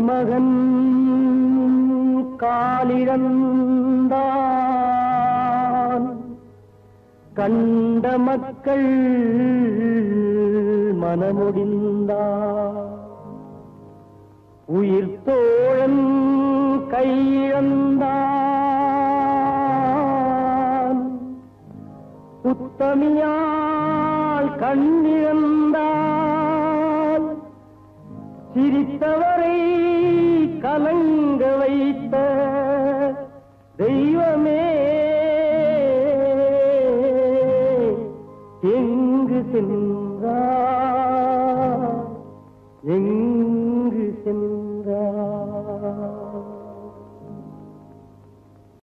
மகன் காலிழந்தான் கண்ட மக்கள் மனமுடிந்தார் உயிர் தோழன் கையிழந்தான் உத்தமியால் கண்ணிழந்தால் சிரித்தவரை கலங்க வைத்த